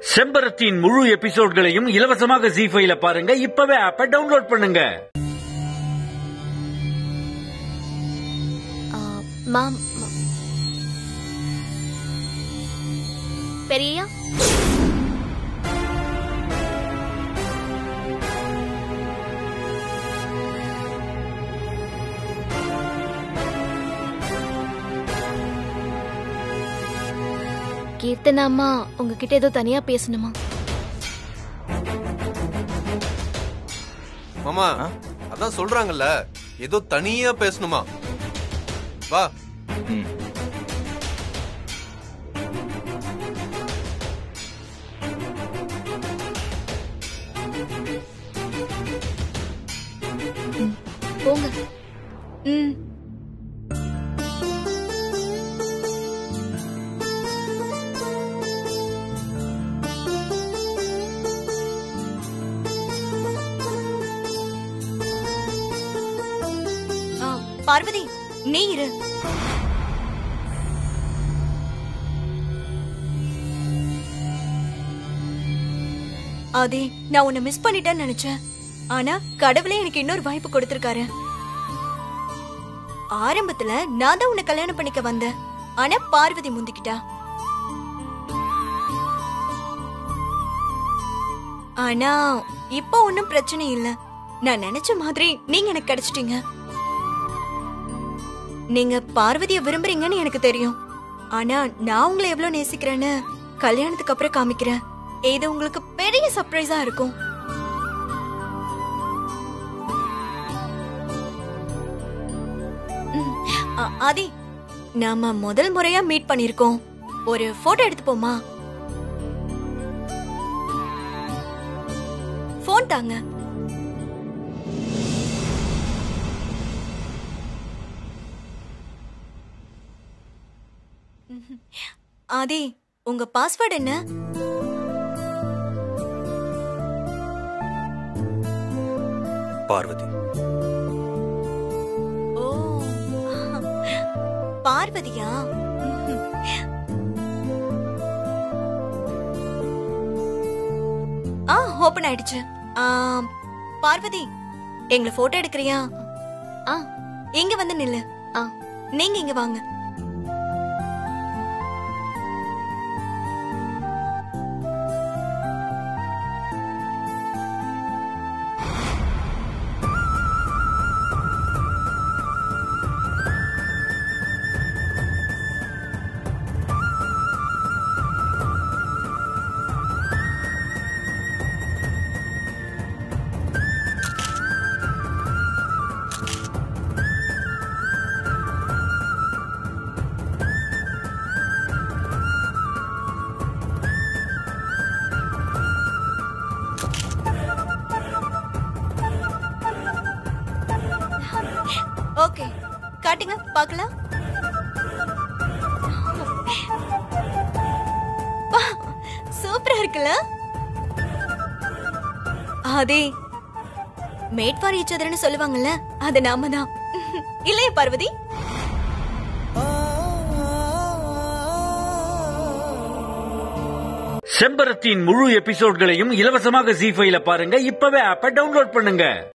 செம்பரத்தின் முழு எபிசோட்களையும் இலவசமாக ஜி ஃபைல பாருங்க இப்பவே ஆப்ப டவுன்லோட் பண்ணுங்க ஆ, மாம் ம- பெரியய்யா கீர்த்தனா அம்மா உங்ககிட்ட ஏதோ தனியா பேசணுமா மாமா அதான் சொல்றாங்கல்ல ஏதோ தனியா பேசணுமா வா போங்க ம் ஆ, பார்வதி நீ இரு அதே நான் உன்னை மிஸ் பண்ணிட்டேன்னு நினைச்சேன் ஆனா கடவுளே எனக்கு இன்னொரு வாய்ப்பு கொடுத்திருக்காரு ஆரம்பத்துல நான் தான் உன்னை கல்யாணம் பண்ணிக்க வந்தேன் ஆனா பார்வதி முந்திக்கிட்டா ஆனா இப்போ ஒன்னும் பிரச்சனை இல்ல நான் நினைச்ச மாதிரி நீங்க எனக்கு கிடைச்சிட்டீங்க நீங்க பார்வதிய விரும்புறீங்கன்னு எனக்கு தெரியும் ஆனா நான் உங்களை எவ்வளவு நேசிக்கிறேன்னு கல்யாணத்துக்கு அப்புறம் காமிக்கிறேன் இது உங்களுக்கு பெரிய சர்ப்ரைஸா இருக்கும் ம், அ- ஆதி நாம முதல் முறையா மீட் பண்ணிருக்கோம் ஒரு போட்டோ எடுத்துப்போமா போன் தாங்க ஆதி உங்க பாஸ்வேர்ட் என்ன பார்வதி ஓ பார்வதியா ஆ ஓபன் ஆயிடுச்சு ஆ, பார்வதி எங்களை போட்டோ எடுக்கிறியா ஆ இங்க வந்து நில்லு ஆ நீங்க இங்க வாங்க ஓகே காட்டுங்க பார்க்கலாம் வா, சூப்பரா இருக்குல்ல அதே மேட் ஃபார் ஈச் அதர்னு சொல்லுவாங்கல்ல அது நாம தான் இல்லையா பார்வதி செம்பரத்தின் முழு எபிசோட்களையும் இலவசமாக ஜி ஃபைல பாருங்க இப்பவே ஆப்ப டவுன்லோட் பண்ணுங்க